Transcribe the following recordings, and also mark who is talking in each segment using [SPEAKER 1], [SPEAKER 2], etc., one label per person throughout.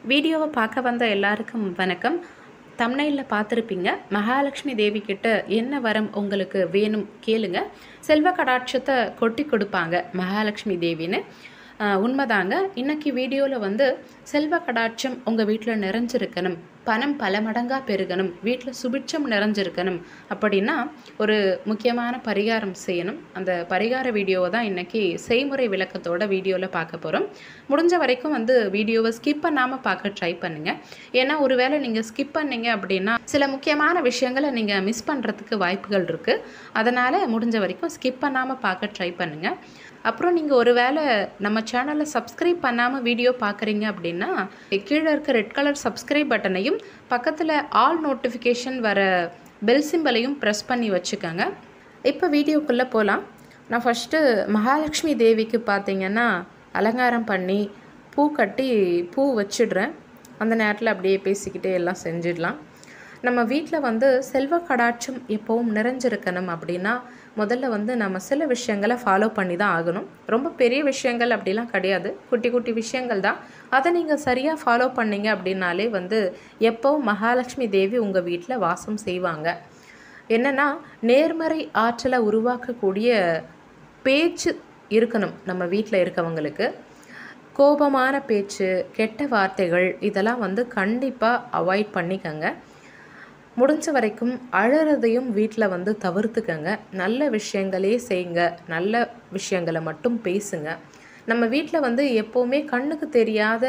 [SPEAKER 1] வீடியோவை பார்க்க வந்த எல்லாருக்கும் வணக்கம் தம்னையில் பார்த்துருப்பீங்க மகாலட்சுமி தேவி கிட்ட என்ன வரம் உங்களுக்கு வேணும் கேளுங்க செல்வ கடாட்சத்தை கொட்டி கொடுப்பாங்க மகாலட்சுமி தேவின்னு ஆஹ் உண்மைதாங்க இன்னைக்கு வீடியோவில் வந்து செல்வ கடாட்சம் உங்கள் வீட்டில் நிறைஞ்சிருக்கணும் பணம் பல மடங்காக பெருகணும் வீட்டில் சுபிட்சம் நிறைஞ்சிருக்கணும் அப்படின்னா ஒரு முக்கியமான பரிகாரம் செய்யணும் அந்த பரிகார வீடியோவை தான் இன்னைக்கு செய்முறை விளக்கத்தோட வீடியோவில் பார்க்க போகிறோம் முடிஞ்ச வரைக்கும் வந்து வீடியோவை ஸ்கிப் பண்ணாமல் பார்க்க ட்ரை பண்ணுங்க ஏன்னா ஒருவேளை நீங்கள் ஸ்கிப் பண்ணீங்க அப்படின்னா சில முக்கியமான விஷயங்களை நீங்கள் மிஸ் பண்ணுறதுக்கு வாய்ப்புகள் இருக்குது அதனால் முடிஞ்ச வரைக்கும் ஸ்கிப் பண்ணாமல் பார்க்க ட்ரை பண்ணுங்கள் அப்புறம் நீங்கள் ஒருவேளை நம்ம சேனலை சப்ஸ்கிரைப் பண்ணாமல் வீடியோ பார்க்குறீங்க அப்படின்னா கீழே இருக்க ரெட் கலர் சப்ஸ்கிரைப் பட்டனையும் பக்கத்தில் ஆல் நோட்டிஃபிகேஷன் வர பெல் சிம்பலையும் ப்ரெஸ் பண்ணி வச்சுக்கோங்க இப்போ வீடியோக்குள்ளே போகலாம் நான் ஃபஸ்ட்டு மகாலட்சுமி தேவிக்கு பார்த்தீங்கன்னா அலங்காரம் பண்ணி பூ கட்டி பூ வச்சிடுறேன் அந்த நேரத்தில் அப்படியே பேசிக்கிட்டே எல்லாம் செஞ்சிடலாம் நம்ம வீட்டில் வந்து செல்வ கடாட்சம் எப்போவும் நிறைஞ்சிருக்கணும் அப்படின்னா முதல்ல வந்து நம்ம சில விஷயங்களை ஃபாலோ பண்ணி தான் ஆகணும் ரொம்ப பெரிய விஷயங்கள் அப்படிலாம் கிடையாது குட்டி குட்டி விஷயங்கள் தான் அதை நீங்கள் சரியாக ஃபாலோ பண்ணீங்க அப்படின்னாலே வந்து எப்போவும் மகாலட்சுமி தேவி உங்கள் வீட்டில் வாசம் செய்வாங்க என்னென்னா நேர்மறை ஆற்றலை உருவாக்கக்கூடிய பேச்சு இருக்கணும் நம்ம வீட்டில் இருக்கவங்களுக்கு கோபமான பேச்சு கெட்ட வார்த்தைகள் இதெல்லாம் வந்து கண்டிப்பாக அவாய்ட் பண்ணிக்கங்க முடிஞ்ச வரைக்கும் அழறதையும் வீட்டில் வந்து தவிர்த்துக்கங்க நல்ல விஷயங்களே செய்யுங்க நல்ல விஷயங்களை மட்டும் பேசுங்க நம்ம வீட்டில் வந்து எப்போவுமே கண்ணுக்கு தெரியாத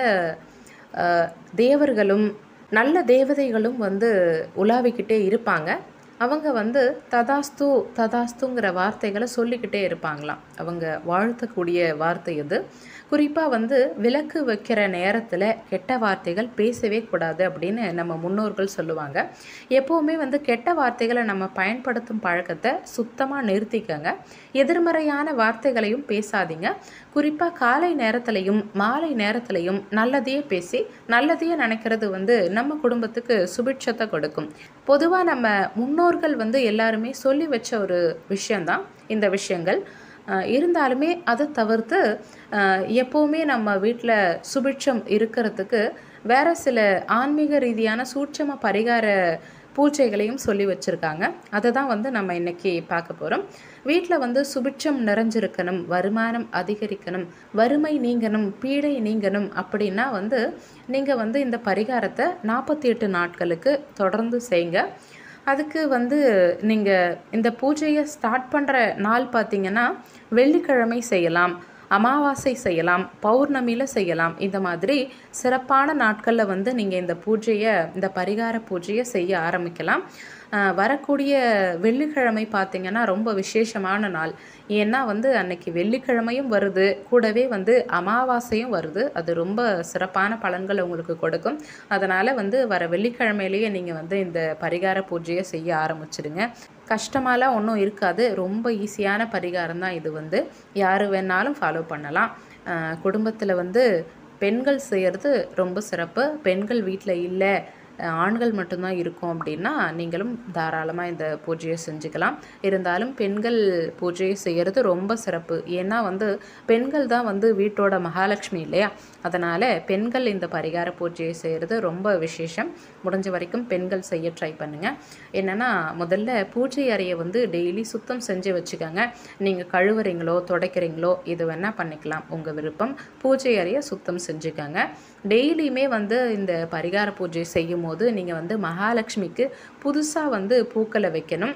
[SPEAKER 1] அஹ், தேவர்களும் நல்ல தேவதைகளும் வந்து உலாவிக்கிட்டே இருப்பாங்க அவங்க வந்து ததாஸ்து ததாஸ்துங்கிற வார்த்தைகளை சொல்லிக்கிட்டே இருப்பாங்களாம் அவங்க வாழ்த்தக்கூடிய வார்த்தை இது குறிப்பாக வந்து விளக்கு வைக்கிற நேரத்தில் கெட்ட வார்த்தைகள் பேசவே கூடாது அப்படின்னு நம்ம முன்னோர்கள் சொல்லுவாங்க எப்போவுமே வந்து கெட்ட வார்த்தைகளை நம்ம பயன்படுத்தும் பழக்கத்தை சுத்தமாக நிறுத்திக்கங்க எதிர்மறையான வார்த்தைகளையும் பேசாதீங்க குறிப்பாக காலை நேரத்துலையும் மாலை நேரத்துலையும் நல்லதையே பேசி நல்லதையே நினைக்கிறது வந்து நம்ம குடும்பத்துக்கு சுபிட்சத்தை கொடுக்கும் பொதுவாக நம்ம முன்னோர்கள் வந்து எல்லாருமே சொல்லி வச்ச ஒரு விஷயந்தான் இந்த விஷயங்கள் அஹ் இருந்தாலுமே அதை தவிர்த்து அஹ் எப்போவுமே நம்ம வீட்டில் சுபிட்சம் இருக்கிறதுக்கு வேற சில ஆன்மீக ரீதியான சூட்சம பரிகார பூஜைகளையும் சொல்லி வச்சுருக்காங்க அதை தான் வந்து நம்ம இன்னைக்கு பார்க்க போகிறோம் வீட்டில் வந்து சுபிட்சம் நிறைஞ்சிருக்கணும் வருமானம் அதிகரிக்கணும் வறுமை நீங்கணும் பீடை நீங்கணும் அப்படின்னா வந்து நீங்கள் வந்து இந்த பரிகாரத்தை நாற்பத்தி எட்டு நாட்களுக்கு தொடர்ந்து செய்யுங்க அதுக்கு வந்து நீங்கள் இந்த பூஜையை ஸ்டார்ட் பண்ணுற நாள் பார்த்தீங்கன்னா வெள்ளிக்கிழமை செய்யலாம் அமாவாசை செய்யலாம் பௌர்ணமியில் செய்யலாம் இந்த மாதிரி சிறப்பான நாட்களில் வந்து நீங்கள் இந்த பூஜையை இந்த பரிகார பூஜையை செய்ய ஆரம்பிக்கலாம் ஆஹ் வரக்கூடிய வெள்ளிக்கிழமை பார்த்தீங்கன்னா ரொம்ப விசேஷமான நாள் ஏன்னா வந்து அன்னைக்கு வெள்ளிக்கிழமையும் வருது கூடவே வந்து அமாவாசையும் வருது அது ரொம்ப சிறப்பான பலன்களை உங்களுக்கு கொடுக்கும் அதனால் வந்து வர வெள்ளிக்கிழமையிலேயே நீங்கள் வந்து இந்த பரிகார பூஜையை செய்ய ஆரம்பிச்சிடுங்க கஷ்டமாலாம் ஒன்றும் இருக்காது ரொம்ப ஈஸியான பரிகாரம் தான் இது வந்து யார் வேணாலும் ஃபாலோ பண்ணலாம் குடும்பத்தில் வந்து பெண்கள் செய்கிறது ரொம்ப சிறப்பு பெண்கள் வீட்டில் இல்லை அஹ் ஆண்கள் மட்டும்தான் இருக்கும் அப்படின்னா நீங்களும் தாராளமாக இந்த பூஜையை செஞ்சுக்கலாம் இருந்தாலும் பெண்கள் பூஜையை செய்கிறது ரொம்ப சிறப்பு ஏன்னா வந்து பெண்கள் தான் வந்து வீட்டோட மகாலட்சுமி இல்லையா அதனால் பெண்கள் இந்த பரிகார பூஜையை செய்கிறது ரொம்ப விசேஷம் முடிஞ்ச வரைக்கும் பெண்கள் செய்ய ட்ரை பண்ணுங்கள் என்னென்னா முதல்ல பூஜை அறையை வந்து டெய்லி சுத்தம் செஞ்சு வச்சுக்கோங்க நீங்கள் கழுவுறீங்களோ துடைக்கிறீங்களோ இது வேணால் பண்ணிக்கலாம் உங்கள் விருப்பம் பூஜை அறையை சுத்தம் செஞ்சுக்கோங்க டெய்லியுமே வந்து இந்த பரிகார பூஜை செய்யும் போது நீங்கள் வந்து மகாலட்சுமிக்கு புதுசாக வந்து பூக்களை வைக்கணும்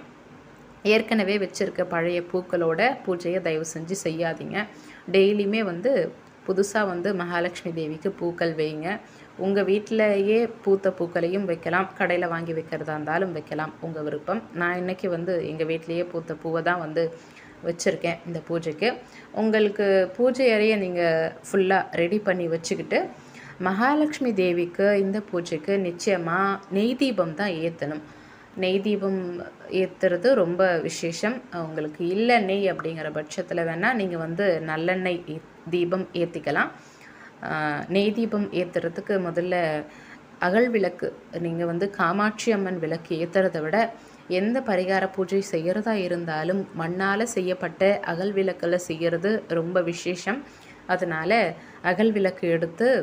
[SPEAKER 1] ஏற்கனவே வச்சுருக்க பழைய பூக்களோட பூஜையை தயவு செஞ்சு செய்யாதீங்க டெய்லியுமே வந்து புதுசாக வந்து மகாலட்சுமி தேவிக்கு பூக்கள் வைங்க உங்கள் வீட்டிலேயே பூத்த பூக்களையும் வைக்கலாம் கடையில் வாங்கி வைக்கிறதா இருந்தாலும் வைக்கலாம் உங்கள் விருப்பம் நான் இன்னைக்கு வந்து எங்கள் வீட்டிலேயே பூத்த பூவை தான் வந்து வச்சுருக்கேன் இந்த பூஜைக்கு உங்களுக்கு பூஜை அறையை நீங்கள் ஃபுல்லாக ரெடி பண்ணி வச்சுக்கிட்டு மகாலட்சுமி தேவிக்கு இந்த பூஜைக்கு நிச்சயமாக நெய் தீபம் தான் ஏற்றணும் நெய் தீபம் ஏற்றுறது ரொம்ப விசேஷம் உங்களுக்கு இல்லை நெய் அப்படிங்கிற பட்சத்தில் வேணால் நீங்கள் வந்து நல்லெண்ணெய் ஏ- தீபம் ஏற்றிக்கலாம் நெய் தீபம் ஏற்றுறதுக்கு முதல்ல அகல் விளக்கு நீங்கள் வந்து காமாட்சி அம்மன் விளக்கு ஏற்றுறத விட எந்த பரிகார பூஜை செய்கிறதா இருந்தாலும் மண்ணால் செய்யப்பட்ட அகல் விளக்கில் செய்கிறது ரொம்ப விசேஷம் அதனால் அகல் விளக்கு எடுத்து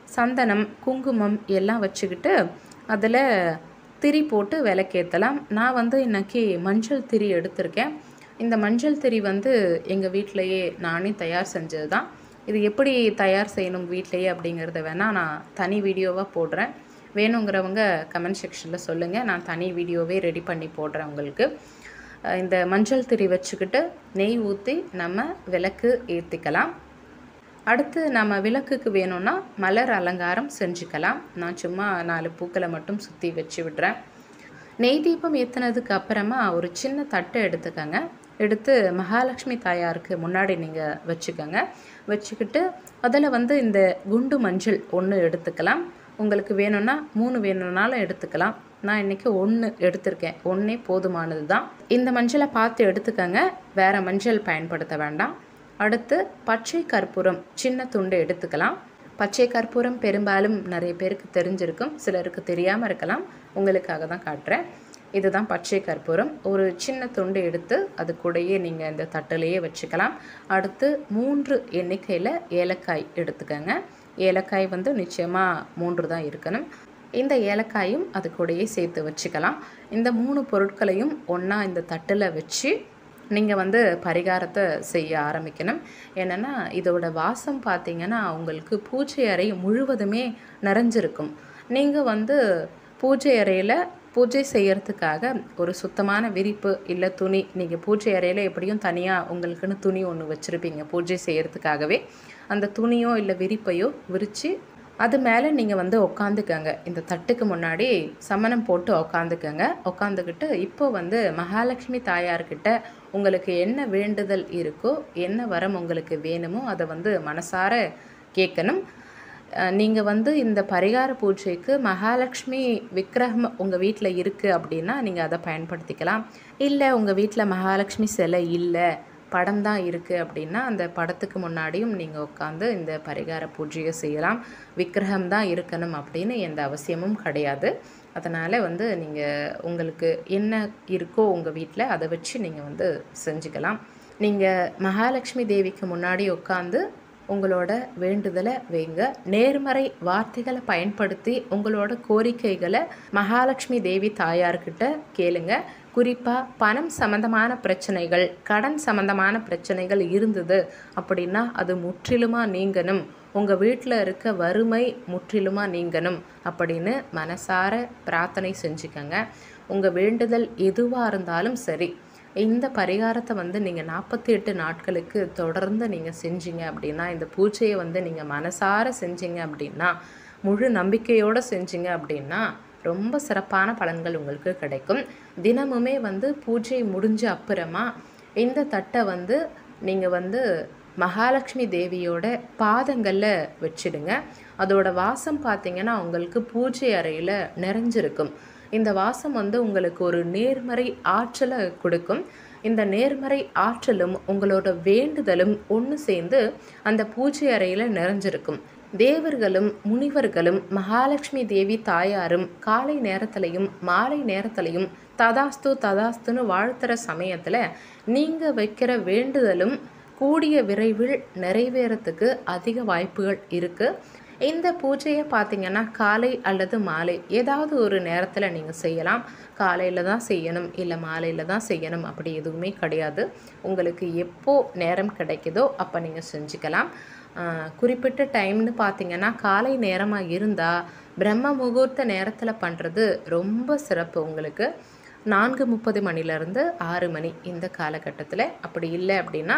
[SPEAKER 1] சந்தனம் குங்குமம் எல்லாம் வச்சுக்கிட்டு அதில் திரி போட்டு விளக்கேற்றலாம் நான் வந்து இன்னைக்கு மஞ்சள் திரி எடுத்திருக்கேன் இந்த மஞ்சள் திரி வந்து எங்கள் வீட்டிலையே நானே தயார் செஞ்சது தான் இது எப்படி தயார் செய்யணும் வீட்டிலையே அப்படிங்கிறத வேணால் நான் தனி வீடியோவாக போடுறேன் வேணுங்கிறவங்க கமெண்ட் செக்ஷனில் சொல்லுங்கள் நான் தனி வீடியோவே ரெடி பண்ணி போடுறேன் உங்களுக்கு அஹ் இந்த மஞ்சள் திரி வச்சுக்கிட்டு நெய் ஊற்றி நம்ம விளக்கு ஏற்றிக்கலாம் அடுத்து நம்ம விளக்குக்கு வேணும்னா மலர் அலங்காரம் செஞ்சுக்கலாம் நான் சும்மா நாலு பூக்களை மட்டும் சுற்றி வச்சு விடுறேன் நெய் தீபம் ஏற்றினதுக்கு அப்புறமா ஒரு சின்ன தட்டை எடுத்துக்கோங்க எடுத்து மகாலட்சுமி தாயாருக்கு முன்னாடி நீங்கள் வச்சுக்கோங்க வச்சுக்கிட்டு அதில் வந்து இந்த குண்டு மஞ்சள் ஒன்று எடுத்துக்கலாம் உங்களுக்கு வேணும்னா மூணு வேணும்னாலும் எடுத்துக்கலாம் நான் இன்றைக்கி ஒன்று எடுத்திருக்கேன் ஒன்றே போதுமானது தான் இந்த மஞ்சளை பார்த்து எடுத்துக்கோங்க வேறு மஞ்சள் பயன்படுத்த வேண்டாம் அடுத்து பச்சை கற்பூரம் சின்ன துண்டு எடுத்துக்கலாம் பச்சை கற்பூரம் பெரும்பாலும் நிறைய பேருக்கு தெரிஞ்சிருக்கும் சிலருக்கு தெரியாமல் இருக்கலாம் உங்களுக்காக தான் காட்டுறேன் இதுதான் பச்சை கற்பூரம் ஒரு சின்ன துண்டு எடுத்து அது கூடயே நீங்கள் இந்த தட்டிலேயே வச்சுக்கலாம் அடுத்து மூன்று எண்ணிக்கையில் ஏலக்காய் எடுத்துக்கோங்க ஏலக்காய் வந்து நிச்சயமாக மூன்று தான் இருக்கணும் இந்த ஏலக்காயும் அது கூடயே சேர்த்து வச்சுக்கலாம் இந்த மூணு பொருட்களையும் ஒன்றா இந்த தட்டில் வச்சு நீங்கள் வந்து பரிகாரத்தை செய்ய ஆரம்பிக்கணும் என்னென்னா இதோட வாசம் பார்த்தீங்கன்னா உங்களுக்கு பூஜை அறை முழுவதுமே நிறைஞ்சிருக்கும் நீங்கள் வந்து பூஜை அறையில் பூஜை செய்யறதுக்காக ஒரு சுத்தமான விரிப்பு இல்லை துணி நீங்கள் பூஜை அறையில் எப்படியும் தனியாக உங்களுக்குன்னு துணி ஒன்று வச்சுருப்பீங்க பூஜை செய்யறதுக்காகவே அந்த துணியோ இல்லை விரிப்பையோ விரித்து அது மேலே நீங்கள் வந்து உக்காந்துக்கங்க இந்த தட்டுக்கு முன்னாடி சமணம் போட்டு உக்காந்துக்கங்க உக்காந்துக்கிட்டு இப்போ வந்து மகாலட்சுமி தாயார்கிட்ட உங்களுக்கு என்ன வேண்டுதல் இருக்கோ என்ன வரம் உங்களுக்கு வேணுமோ அதை வந்து மனசார கேட்கணும் நீங்கள் வந்து இந்த பரிகார பூஜைக்கு மகாலட்சுமி விக்கிரகம் உங்கள் வீட்டில் இருக்குது அப்படின்னா நீங்கள் அதை பயன்படுத்திக்கலாம் இல்லை உங்கள் வீட்டில் மகாலட்சுமி சிலை இல்லை படம் தான் இருக்குது அப்படின்னா அந்த படத்துக்கு முன்னாடியும் நீங்கள் உட்காந்து இந்த பரிகார பூஜையை செய்யலாம் விக்கிரகம் தான் இருக்கணும் அப்படின்னு எந்த அவசியமும் கிடையாது அதனால் வந்து நீங்கள் உங்களுக்கு என்ன இருக்கோ உங்கள் வீட்டில் அதை வச்சு நீங்கள் வந்து செஞ்சுக்கலாம் நீங்கள் மகாலட்சுமி தேவிக்கு முன்னாடி உட்காந்து உங்களோட வேண்டுதலை வைங்க நேர்மறை வார்த்தைகளை பயன்படுத்தி உங்களோட கோரிக்கைகளை மகாலட்சுமி தேவி தாயார்கிட்ட கேளுங்க குறிப்பாக பணம் சம்மந்தமான பிரச்சனைகள் கடன் சம்மந்தமான பிரச்சனைகள் இருந்தது அப்படின்னா அது முற்றிலுமாக நீங்கணும் உங்கள் வீட்டில் இருக்க வறுமை முற்றிலுமாக நீங்கணும் அப்படின்னு மனசார பிரார்த்தனை செஞ்சுக்கங்க உங்கள் வேண்டுதல் எதுவாக இருந்தாலும் சரி இந்த பரிகாரத்தை வந்து நீங்கள் நாற்பத்தி எட்டு நாட்களுக்கு தொடர்ந்து நீங்கள் செஞ்சீங்க அப்படின்னா இந்த பூஜையை வந்து நீங்கள் மனசார செஞ்சீங்க அப்படின்னா முழு நம்பிக்கையோடு செஞ்சீங்க அப்படின்னா ரொம்ப சிறப்பான பலன்கள் உங்களுக்கு கிடைக்கும் தினமுமே வந்து பூஜை முடிஞ்ச அப்புறமா இந்த தட்டை வந்து நீங்கள் வந்து மகாலட்சுமி தேவியோட பாதங்களில் வச்சிடுங்க அதோட வாசம் பார்த்தீங்கன்னா உங்களுக்கு பூஜை அறையில் நிறைஞ்சிருக்கும் இந்த வாசம் வந்து உங்களுக்கு ஒரு நேர்மறை ஆற்றலை கொடுக்கும் இந்த நேர்மறை ஆற்றலும் உங்களோட வேண்டுதலும் ஒன்று சேர்ந்து அந்த பூஜை அறையில் நிறைஞ்சிருக்கும் தேவர்களும் முனிவர்களும் மகாலட்சுமி தேவி தாயாரும் காலை நேரத்திலையும் மாலை நேரத்திலையும் ததாஸ்து ததாஸ்துன்னு வாழ்த்துற சமயத்தில் நீங்கள் வைக்கிற வேண்டுதலும் கூடிய விரைவில் நிறைவேறத்துக்கு அதிக வாய்ப்புகள் இருக்குது இந்த பூஜையை பார்த்தீங்கன்னா காலை அல்லது மாலை ஏதாவது ஒரு நேரத்தில் நீங்கள் செய்யலாம் காலையில் தான் செய்யணும் இல்லை மாலையில் தான் செய்யணும் அப்படி எதுவுமே கிடையாது உங்களுக்கு எப்போ நேரம் கிடைக்குதோ அப்போ நீங்கள் செஞ்சுக்கலாம் ஆஹ் குறிப்பிட்ட டைம்னு பார்த்தீங்கன்னா காலை நேரமாக இருந்தால் பிரம்ம முகூர்த்த நேரத்தில் பண்ணுறது ரொம்ப சிறப்பு உங்களுக்கு நான்கு முப்பது மணிலேருந்து ஆறு மணி இந்த காலகட்டத்தில் அப்படி இல்லை அப்படின்னா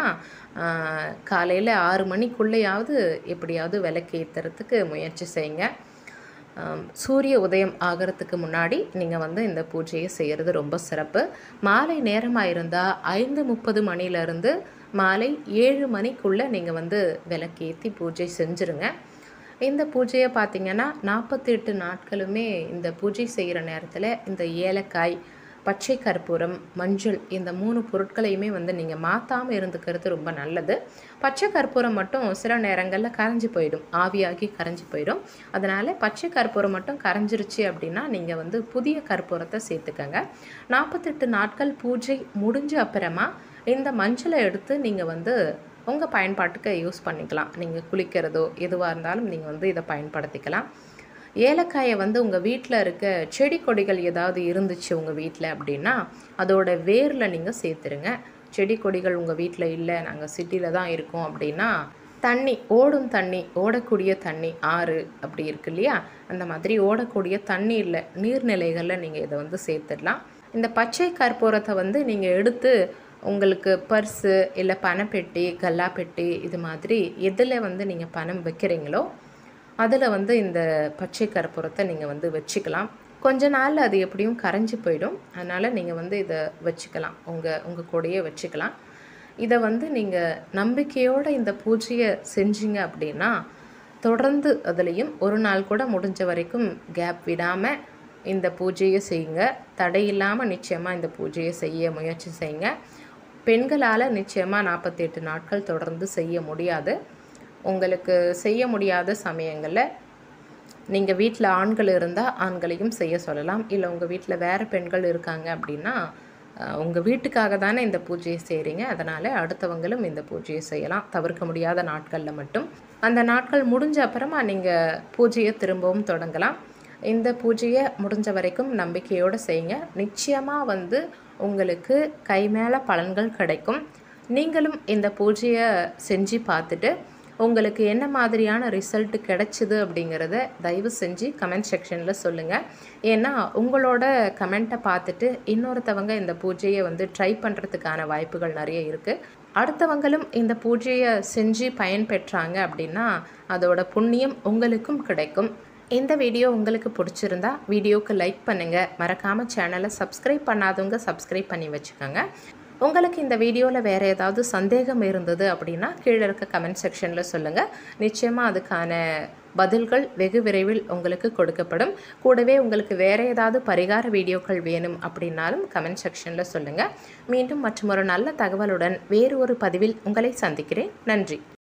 [SPEAKER 1] காலையில் ஆறு மணிக்குள்ளேயாவது எப்படியாவது விளக்கு ஏற்றுறதுக்கு முயற்சி செய்யுங்க ஆம், சூரிய உதயம் ஆகிறதுக்கு முன்னாடி நீங்கள் வந்து இந்த பூஜையை செய்கிறது ரொம்ப சிறப்பு மாலை நேரமாக இருந்தால் ஐந்து முப்பது மணிலேருந்து மாலை ஏழு மணிக்குள்ளே நீங்கள் வந்து விளக்கேற்றி பூஜை செஞ்சுருங்க இந்த பூஜையை பார்த்தீங்கன்னா நாற்பத்தி எட்டு நாட்களுமே இந்த பூஜை செய்கிற நேரத்தில் இந்த ஏலக்காய் பச்சை கற்பூரம் மஞ்சள் இந்த மூணு பொருட்களையுமே வந்து நீங்கள் மாற்றாமல் இருந்துக்கிறது ரொம்ப நல்லது பச்சை கற்பூரம் மட்டும் சில நேரங்களில் கரைஞ்சி போயிடும் ஆவியாகி கரைஞ்சி போயிடும் அதனால் பச்சை கற்பூரம் மட்டும் கரைஞ்சிருச்சு அப்படின்னா நீங்கள் வந்து புதிய கற்பூரத்தை சேர்த்துக்கங்க நாற்பத்தெட்டு நாட்கள் பூஜை முடிஞ்ச அப்புறமா இந்த மஞ்சளை எடுத்து நீங்கள் வந்து உங்கள் பயன்பாட்டுக்கு யூஸ் பண்ணிக்கலாம் நீங்கள் குளிக்கிறதோ எதுவாக இருந்தாலும் நீங்கள் வந்து இதை பயன்படுத்திக்கலாம் ஏலக்காயை வந்து உங்கள் வீட்டில் இருக்க செடி கொடிகள் ஏதாவது இருந்துச்சு உங்கள் வீட்டில் அப்படின்னா அதோட வேரில் நீங்கள் சேர்த்துருங்க செடி கொடிகள் உங்கள் வீட்டில் இல்லை நாங்கள் சிட்டியில் தான் இருக்கோம் அப்படின்னா தண்ணி ஓடும் தண்ணி ஓடக்கூடிய தண்ணி ஆறு அப்படி இருக்கு இல்லையா அந்த மாதிரி ஓடக்கூடிய தண்ணீரில் நீர்நிலைகளில் நீங்கள் இதை வந்து சேர்த்துடலாம் இந்த பச்சை கற்பூரத்தை வந்து நீங்கள் எடுத்து உங்களுக்கு பர்ஸு இல்லை பணப்பெட்டி கல்லாப்பெட்டி இது மாதிரி எதில் வந்து நீங்கள் பணம் வைக்கிறீங்களோ அதில் வந்து இந்த பச்சை கற்பூரத்தை நீங்கள் வந்து வச்சுக்கலாம் கொஞ்ச நாளில் அது எப்படியும் கரைஞ்சி போயிடும் அதனால் நீங்கள் வந்து இதை வச்சுக்கலாம் உங்கள் உங்கள் கூடயே வச்சுக்கலாம் இதை வந்து நீங்கள் நம்பிக்கையோடு இந்த பூஜையை செஞ்சீங்க அப்படின்னா தொடர்ந்து அதுலேயும் ஒரு நாள் கூட முடிஞ்ச வரைக்கும் கேப் விடாமல் இந்த பூஜையை செய்யுங்க தடையில்லாமல் நிச்சயமாக இந்த பூஜையை செய்ய முயற்சி செய்யுங்க பெண்களால் நிச்சயமாக நாற்பத்தெட்டு நாட்கள் தொடர்ந்து செய்ய முடியாது உங்களுக்கு செய்ய முடியாத சமயங்களில் நீங்கள் வீட்டில் ஆண்கள் இருந்தால் ஆண்களையும் செய்ய சொல்லலாம் இல்லை உங்கள் வீட்டில் வேறு பெண்கள் இருக்காங்க அப்படின்னா உங்கள் வீட்டுக்காக தானே இந்த பூஜையை செய்கிறீங்க அதனால் அடுத்தவங்களும் இந்த பூஜையை செய்யலாம் தவிர்க்க முடியாத நாட்களில் மட்டும் அந்த நாட்கள் முடிஞ்ச அப்புறமா நீங்கள் பூஜையை திரும்பவும் தொடங்கலாம் இந்த பூஜையை முடிஞ்ச வரைக்கும் நம்பிக்கையோடு செய்யுங்க நிச்சயமாக வந்து உங்களுக்கு கை மேலே பலன்கள் கிடைக்கும் நீங்களும் இந்த பூஜையை செஞ்சு பார்த்துட்டு உங்களுக்கு என்ன மாதிரியான ரிசல்ட் கிடைச்சிது அப்படிங்கிறத தயவு செஞ்சு கமெண்ட் செக்ஷனில் சொல்லுங்கள் ஏன்னா உங்களோட கமெண்ட்டை பார்த்துட்டு இன்னொருத்தவங்க இந்த பூஜையை வந்து ட்ரை பண்ணுறதுக்கான வாய்ப்புகள் நிறைய இருக்குது அடுத்தவங்களும் இந்த பூஜையை செஞ்சு பயன்பெற்றாங்க அப்படின்னா அதோட புண்ணியம் உங்களுக்கும் கிடைக்கும் இந்த வீடியோ உங்களுக்கு பிடிச்சிருந்தா வீடியோவுக்கு லைக் பண்ணுங்கள் மறக்காமல் சேனலை சப்ஸ்கிரைப் பண்ணாதவங்க சப்ஸ்கிரைப் பண்ணி வச்சுக்கோங்க உங்களுக்கு இந்த வீடியோவில் வேறு ஏதாவது சந்தேகம் இருந்தது அப்படின்னா கீழே இருக்க கமெண்ட் செக்ஷனில் சொல்லுங்கள் நிச்சயமாக அதுக்கான பதில்கள் வெகு விரைவில் உங்களுக்கு கொடுக்கப்படும் கூடவே உங்களுக்கு வேறு ஏதாவது பரிகார வீடியோக்கள் வேணும் அப்படின்னாலும் கமெண்ட் செக்ஷனில் சொல்லுங்கள் மீண்டும் மற்றும் ஒரு நல்ல தகவலுடன் வேறு ஒரு பதிவில் உங்களை சந்திக்கிறேன் நன்றி